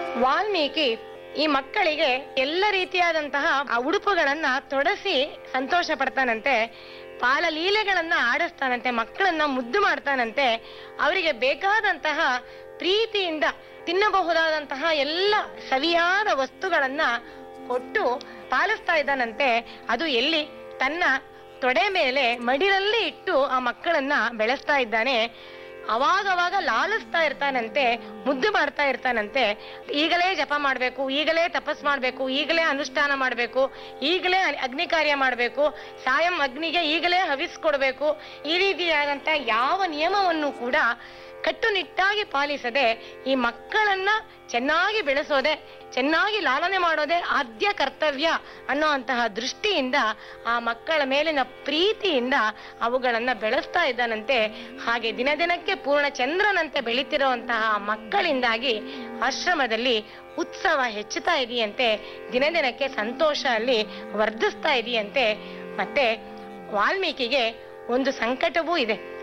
ವಾಲ್ಮೀಕಿ ಈ ಮಕ್ಕಳಿಗೆ ಎಲ್ಲ ರೀತಿಯಾದಂತಹ ಆ ಉಡುಪುಗಳನ್ನ ತೊಡಸಿ ಸಂತೋಷ ಪಡ್ತಾನಂತೆ ಪಾಲಲೀಲೆಗಳನ್ನ ಆಡಿಸ್ತಾನಂತೆ ಮಕ್ಕಳನ್ನ ಮುದ್ದು ಮಾಡ್ತಾನಂತೆ ಅವರಿಗೆ ಬೇಕಾದಂತಹ ಪ್ರೀತಿಯಿಂದ ತಿನ್ನಬಹುದಾದಂತಹ ಎಲ್ಲ ಸವಿಯಾದ ವಸ್ತುಗಳನ್ನ ಕೊಟ್ಟು ಪಾಲಿಸ್ತಾ ಇದ್ದಾನಂತೆ ಅದು ಎಲ್ಲಿ ತನ್ನ ತೊಡೆ ಮೇಲೆ ಮಡಿಲಲ್ಲಿ ಇಟ್ಟು ಆ ಮಕ್ಕಳನ್ನ ಬೆಳೆಸ್ತಾ ಇದ್ದಾನೆ ಅವಾಗವಾಗ ಲಾಲಿಸ್ತಾ ಇರ್ತಾನಂತೆ ಮುದ್ದು ಮಾಡ್ತಾ ಇರ್ತಾನಂತೆ ಈಗಲೇ ಜಪ ಮಾಡ್ಬೇಕು ಈಗಲೇ ತಪಸ್ ಮಾಡ್ಬೇಕು ಈಗಲೇ ಅನುಷ್ಠಾನ ಮಾಡ್ಬೇಕು ಈಗಲೇ ಅ- ಅಗ್ನಿ ಕಾರ್ಯ ಮಾಡ್ಬೇಕು ಸಾಯಂ ಅಗ್ನಿಗೆ ಈಗಲೇ ಹವಿಸ್ ಕೊಡ್ಬೇಕು ಈ ರೀತಿಯಾದಂತ ಯಾವ ನಿಯಮವನ್ನು ಕೂಡ ಕಟ್ಟುನಿಟ್ಟಾಗಿ ಪಾಲಿಸದೆ ಈ ಮಕ್ಕಳನ್ನ ಚೆನ್ನಾಗಿ ಬೆಳೆಸೋದೆ ಚೆನ್ನಾಗಿ ಲಾಲನೆ ಮಾಡೋದೇ ಆದ್ಯ ಕರ್ತವ್ಯ ಅನ್ನುವಂತಹ ದೃಷ್ಟಿಯಿಂದ ಆ ಮಕ್ಕಳ ಮೇಲಿನ ಪ್ರೀತಿಯಿಂದ ಅವುಗಳನ್ನ ಬೆಳೆಸ್ತಾ ಇದ್ದಾನಂತೆ ಹಾಗೆ ದಿನ ದಿನಕ್ಕೆ ಪೂರ್ಣ ಚಂದ್ರನಂತೆ ಬೆಳೀತಿರುವಂತಹ ಮಕ್ಕಳಿಂದಾಗಿ ಆಶ್ರಮದಲ್ಲಿ ಉತ್ಸವ ಹೆಚ್ಚುತ್ತಾ ಇದೆಯಂತೆ ದಿನ ದಿನಕ್ಕೆ ಸಂತೋಷ ಅಲ್ಲಿ ವರ್ಧಿಸ್ತಾ ಇದೆಯಂತೆ ಮತ್ತೆ ವಾಲ್ಮೀಕಿಗೆ ಒಂದು ಸಂಕಟವೂ ಇದೆ